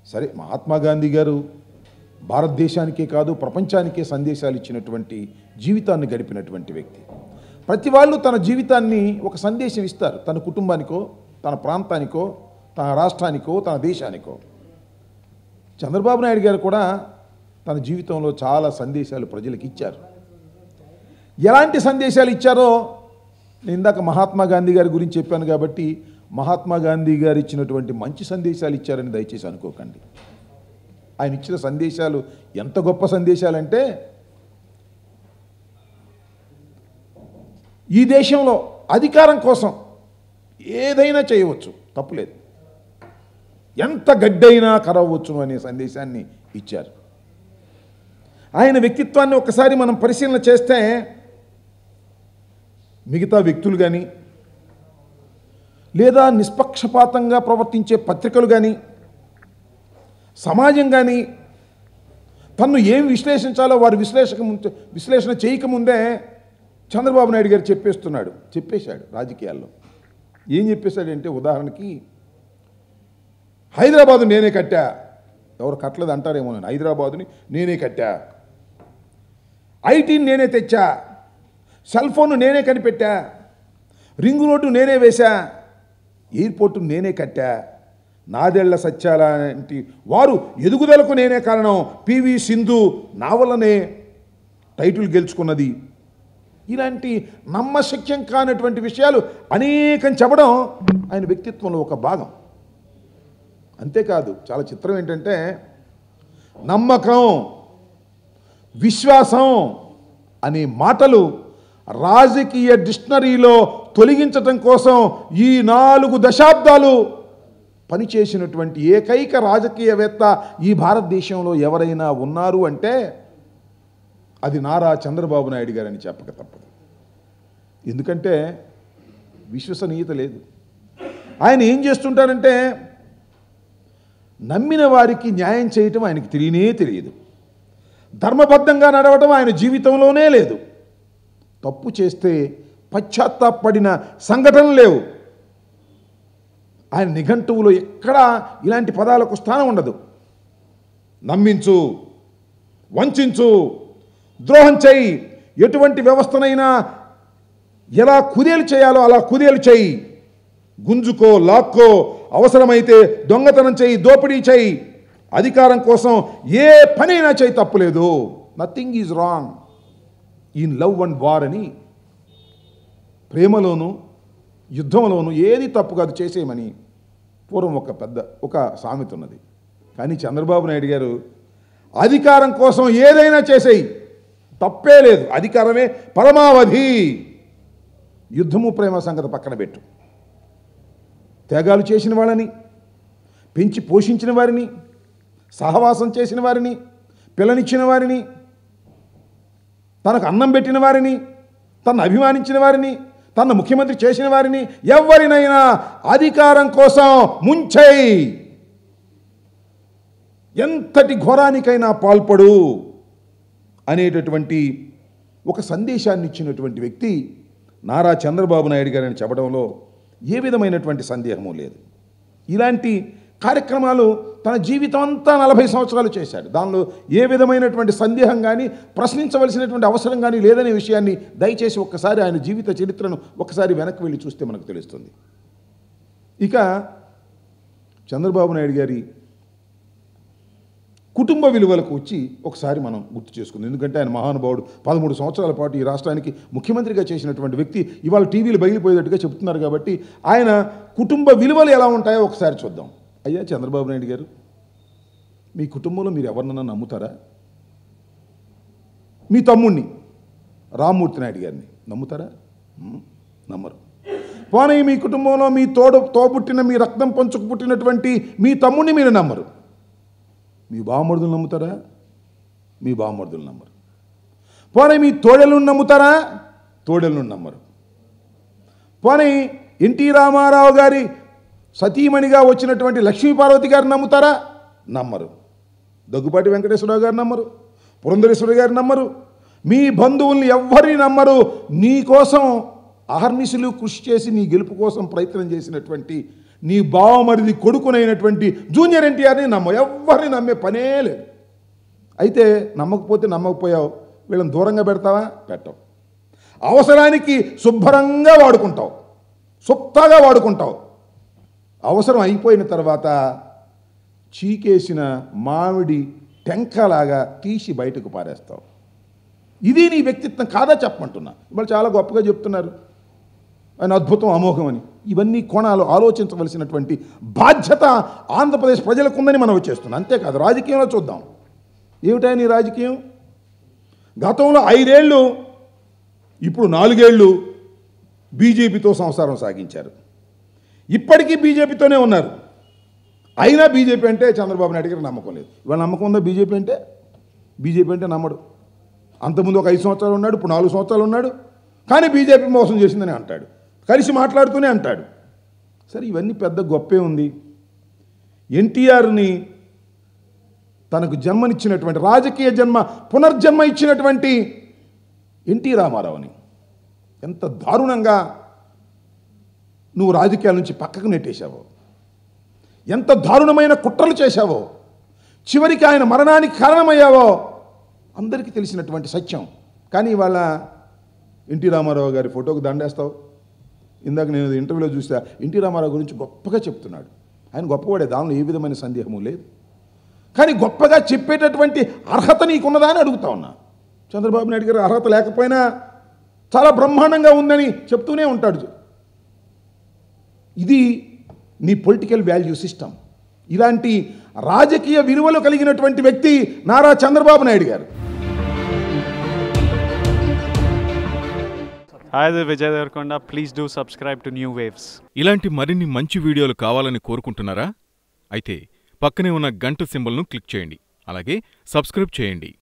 సరే మహాత్మా గాంధీ గారు భారతదేశానికే కాదు ప్రపంచానికే సందేశాలు ఇచ్చినటువంటి జీవితాన్ని గడిపినటువంటి వ్యక్తి ప్రతి వాళ్ళు తన జీవితాన్ని ఒక సందేశం ఇస్తారు తన కుటుంబానికో తన ప్రాంతానికో తన రాష్ట్రానికో తన దేశానికో చంద్రబాబు నాయుడు గారు కూడా తన జీవితంలో చాలా సందేశాలు ప్రజలకు ఇచ్చారు ఎలాంటి సందేశాలు ఇచ్చారో నేను ఇందాక మహాత్మా గాంధీ గారి గురించి చెప్పాను కాబట్టి మహాత్మా గాంధీ గారు ఇచ్చినటువంటి మంచి సందేశాలు ఇచ్చారని దయచేసి అనుకోకండి ఆయన ఇచ్చిన సందేశాలు ఎంత గొప్ప సందేశాలంటే ఈ దేశంలో అధికారం కోసం ఏదైనా చేయవచ్చు తప్పులేదు ఎంత గడ్డైనా కరవచ్చును అనే సందేశాన్ని ఇచ్చారు ఆయన వ్యక్తిత్వాన్ని ఒకసారి మనం పరిశీలన చేస్తే మిగతా వ్యక్తులు కానీ లేదా నిష్పక్షపాతంగా ప్రవర్తించే పత్రికలు కానీ సమాజం కానీ తన్ను ఏం విశ్లేషించాలో వారు విశ్లేషక ముందు- విశ్లేషణ చేయకముందే చంద్రబాబు నాయుడు గారు చెప్పేస్తున్నాడు చెప్పేశాడు రాజకీయాల్లో ఏం చెప్పేశాడంటే ఉదాహరణకి హైదరాబాదు నేనే కట్టా ఎవరు కట్టలేదు అంటారేమో నేను హైదరాబాదుని నేనే కట్టా ఐటీని నేనే తెచ్చా సెల్ ఫోన్ నేనే కనిపెట్టా రింగు రోడ్డు నేనే వేశా ఎయిర్పోర్టు నేనే కట్టా నాదెళ్ల సత్యాల లాంటి వారు ఎదుగుదలకు నేనే కారణం పివి సింధు నా వల్లనే టైటిల్ గెలుచుకున్నది ఇలాంటి నమ్మశక్యం కానటువంటి విషయాలు అనేకం చెప్పడం ఆయన వ్యక్తిత్వంలో ఒక భాగం అంతేకాదు చాలా చిత్రం ఏంటంటే నమ్మకం విశ్వాసం అనే మాటలు రాజకీయ డిక్షనరీలో తొలగించటం కోసం ఈ నాలుగు దశాబ్దాలు పనిచేసినటువంటి ఏకైక రాజకీయవేత్త ఈ భారతదేశంలో ఎవరైనా ఉన్నారు అంటే అది నారా చంద్రబాబు నాయుడు గారని చెప్పక తప్పదు ఎందుకంటే విశ్వసనీయత లేదు ఆయన ఏం చేస్తుంటారంటే నమ్మిన వారికి న్యాయం చేయటం ఆయనకి తెలియనే తెలియదు ధర్మబద్ధంగా నడవటం ఆయన జీవితంలోనే లేదు తప్పు చేస్తే పశ్చాత్తాపడిన సంఘటనలు లేవు ఆయన నిఘంటువులో ఎక్కడా ఇలాంటి పదాలకు స్థానం ఉండదు నమ్మించు వంచించు ద్రోహం చేయి ఎటువంటి వ్యవస్థనైనా ఎలా కుదేలు చేయాలో అలా కుదేలు చేయి గుంజుకో లాక్కో అవసరమైతే దొంగతనం చేయి దోపిడీ చేయి అధికారం కోసం ఏ పనైనా చేయి తప్పులేదు nothing is wrong in love and war అని ప్రేమలోను యుద్ధంలోను ఏది తప్పు కాదు చేసేయమని పూర్వం ఒక పెద్ద ఒక సామెత ఉన్నది కానీ చంద్రబాబు నాయుడు గారు అధికారం కోసం ఏదైనా చేసేయి తప్పే లేదు అధికారమే పరమావధి యుద్ధము ప్రేమ సంగతి పక్కన పెట్టు త్యాగాలు చేసిన వాళ్ళని పెంచి పోషించిన వారిని సహవాసం చేసిన వారిని పిల్లనిచ్చిన వారిని తనకు అన్నం పెట్టిన వారిని తను అభిమానించిన వారిని తన ముఖ్యమంత్రి చేసిన వారిని ఎవరినైనా అధికారం కోసం ముంచేయి ఎంతటి ఘోరానికైనా పాల్పడు అనేటటువంటి ఒక సందేశాన్ని ఇచ్చినటువంటి వ్యక్తి నారా చంద్రబాబు నాయుడు గారని చెప్పడంలో ఏ విధమైనటువంటి సందేహము లేదు ఇలాంటి కార్యక్రమాలు తన జీవితం అంతా నలభై సంవత్సరాలు చేశాడు దానిలో ఏ విధమైనటువంటి సందేహం కానీ ప్రశ్నించవలసినటువంటి అవసరం కానీ లేదనే విషయాన్ని దయచేసి ఒక్కసారి ఆయన జీవిత చరిత్రను ఒకసారి వెనక్కి వెళ్ళి చూస్తే మనకు తెలుస్తుంది ఇక చంద్రబాబు నాయుడు గారి కుటుంబ విలువలకు వచ్చి ఒకసారి మనం గుర్తు చేసుకుంది ఎందుకంటే ఆయన మహానుభావుడు పదమూడు సంవత్సరాల పాటు ఈ రాష్ట్రానికి ముఖ్యమంత్రిగా చేసినటువంటి వ్యక్తి ఇవాళ టీవీలు బయలుపోయేటట్టుగా చెప్తున్నారు కాబట్టి ఆయన కుటుంబ విలువలు ఎలా ఉంటాయో ఒకసారి చూద్దాం అయ్యా చంద్రబాబు నాయుడు గారు మీ కుటుంబంలో మీరు ఎవరినన్నా నమ్ముతారా మీ తమ్ముణ్ణి రామ్మూర్తి నాయుడు గారిని నమ్ముతారా మ్మ్. నమ్మరు పోనీ మీ కుటుంబంలో మీ తోడు తోబుట్టిన మీ రక్తం పంచుకు పుట్టినటువంటి మీ తమ్ముడిని మీరు నమ్మరు మీ బామర్దులు నమ్ముతారా మీ బామర్దులు నమ్మరు పోనీ మీ తోడెలను నమ్ముతారా తోడెలను నమ్మరు పోనీ ఎన్టీ రామారావు గారి సతీమణిగా వచ్చినటువంటి లక్ష్మీపార్వతి గారిని నమ్ముతారా నమ్మరు దగ్గుపాటి వెంకటేశ్వరరావు గారు నమ్మరు పురంధరేశ్వరి గారు నమ్మరు మీ బంధువుల్ని ఎవ్వరిని నమ్మరు నీ కోసం అహర్నిశలు కృషి చేసి నీ గెలుపు కోసం ప్రయత్నం చేసినటువంటి నీ బావమరిది కొడుకునైనటువంటి జూనియర్ ఎన్టీఆర్ని నమ్మ ఎవరిని నమ్మే పనే లేదు అయితే నమ్మకపోతే నమ్మకపోయావు వీళ్ళని దూరంగా పెడతావా పెట్టవు అవసరానికి శుభ్రంగా వాడుకుంటావు సుప్తాగా వాడుకుంటావు అవసరం అయిపోయిన తర్వాత చీకేసిన మామిడి టెంకలాగా తీసి బయటకు పారేస్తావు ఇది నీ వ్యక్తిత్వం కాదా చెప్పమంటున్నా ఇవాళ చాలా గొప్పగా చెప్తున్నారు ఆయన అద్భుతం అమోఘం అని ఇవన్నీ కోణాలు ఆలోచించవలసినటువంటి బాధ్యత ఆంధ్రప్రదేశ్ ప్రజలకు ఉందని మనం వచ్చేస్తున్నాం అంతేకాదు రాజకీయంలో చూద్దాం ఏమిటా నీ రాజకీయం గతంలో ఐదేళ్ళు ఇప్పుడు నాలుగేళ్ళు బీజేపీతో సంసారం సాగించారు ఇప్పటికీ బీజేపీతోనే ఉన్నారు అయినా బీజేపీ అంటే చంద్రబాబు నాయుడు గారికి నమ్మకం లేదు ఇవాళ నమ్మకం ఉందా బీజేపీ అంటే బీజేపీ అంటే నమ్మడు అంతకుముందు ఒక ఐదు సంవత్సరాలు ఉన్నాడు ఇప్పుడు నాలుగు సంవత్సరాలు ఉన్నాడు కానీ బీజేపీ మోసం చేసిందని అంటాడు కలిసి మాట్లాడుతూనే అంటాడు సరే ఇవన్నీ పెద్ద గొప్పే ఉంది ఎన్టీఆర్ని తనకు జన్మనిచ్చినటువంటి రాజకీయ జన్మ పునర్జన్మ ఇచ్చినటువంటి ఎన్టీ రామారావుని ఎంత దారుణంగా నువ్వు రాజకీయాల నుంచి పక్కకు నెట్టేశావో ఎంత దారుణమైన కుట్రలు చేశావో చివరికి ఆయన మరణానికి కారణమయ్యావో అందరికీ తెలిసినటువంటి సత్యం కానీ ఇవాళ ఎన్టీ రామారావు గారి ఫోటోకు దండేస్తావు ఇందాక నేను ఇంటర్వ్యూలో చూసా ఎన్టీ రామారావు గురించి గొప్పగా చెప్తున్నాడు ఆయన గొప్పవాడే దానిలో ఏ విధమైన సందేహము లేదు కానీ గొప్పగా చెప్పేటటువంటి అర్హత నీకున్నదా అని అడుగుతా ఉన్నా చంద్రబాబు నాయుడు గారి అర్హత లేకపోయినా చాలా బ్రహ్మాండంగా ఉందని చెప్తూనే ఉంటాడు ఇది నీ పొలిటికల్ వాల్యూ సిస్టమ్ ఇలాంటి రాజకీయ విలువలు కలిగినటువంటి వ్యక్తి నారా చంద్రబాబు నాయుడు గారు Hi, this is Vijay Devarkonda. Please do subscribe to New Waves. ఇలాంటి మరిన్ని మంచి వీడియోలు కావాలని కోరుకుంటున్నారా అయితే పక్కనే ఉన్న గంట సింబల్ను క్లిక్ చేయండి అలాగే సబ్స్క్రైబ్ చేయండి